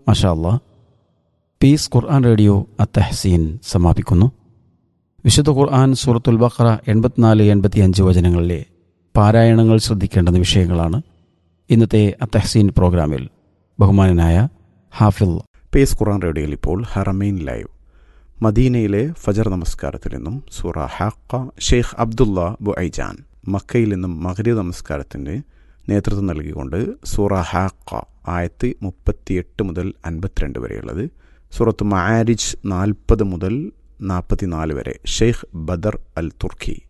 മഷാ അല്ലാ piece ഖുർആൻ radio അത്തഹസീൻ സമാപിക്കുന്നു വിശുദ്ധ ഖുർആൻ സൂറത്തുൽ ബഖറ എൺപത്തിനാല് എൺപത്തിയഞ്ച് വചനങ്ങളിലെ പാരായണങ്ങൾ ശ്രദ്ധിക്കേണ്ടുന്ന വിഷയങ്ങളാണ് ഇന്നത്തെ അത്തഹസീൻ പ്രോഗ്രാമിൽ ബഹുമാനനായ ഹാഫിൽ പേസ് ഖുറാൻ റേഡിയോയിൽ ഇപ്പോൾ ഹറമൈൻ ലൈവ് മദീനയിലെ ഫജർ നമസ്കാരത്തിൽ നിന്നും സൂറ ഹാക്ക ഷെയ്ഖ് അബ്ദുള്ള ബുഐജാൻ മക്കയിൽ നിന്നും മഹരീദ് നമസ്കാരത്തിന് നേതൃത്വം നൽകിക്കൊണ്ട് സൂറ ഹാക്ക ആയത്ത് മുപ്പത്തിയെട്ട് മുതൽ അൻപത്തിരണ്ട് വരെയുള്ളത് സൂറത്ത് മആരിജ് നാൽപ്പത് മുതൽ നാൽപ്പത്തിനാല് വരെ ഷെയ്ഖ് ബദർ അൽ തുർക്കി